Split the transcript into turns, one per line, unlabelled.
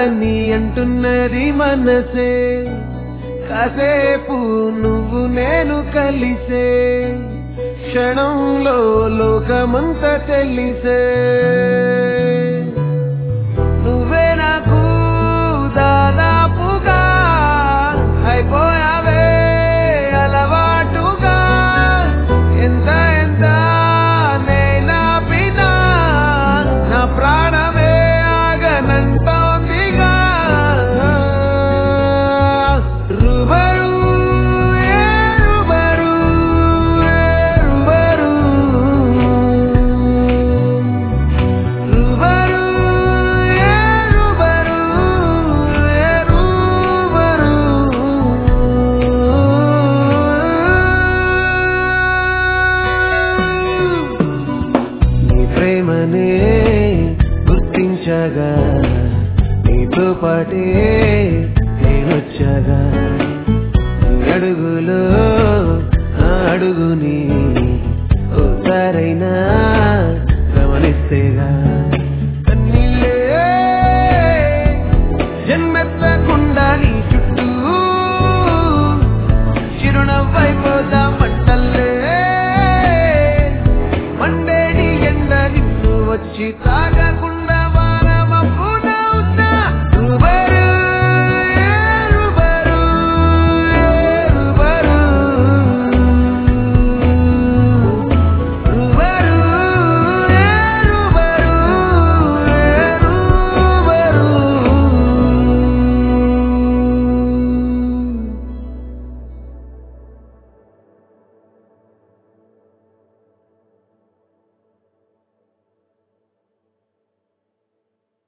అని అంటున్నది మనసే కాసేపు నువ్వు నేను కలిసే క్షణంలో లోకమంతా తెలిసే నువ్వే నాకు దాదాపుగా అయిపోయావే అలవాటుగా ఎంత ఎంత నేనాపినా నా ప్రాణమే ఆగనంటోందిగా రుబరు ఏ రుబరు ఏ రుబరు రుబరు ఏ రుబరు ఏ రుబరు నీ ప్రేమనే గుర్తించగా నీతో పాటే నేనొచ్చగా నీ అడుగులో ఆ అడుగుని ఓసారైనా గమనిస్తేగా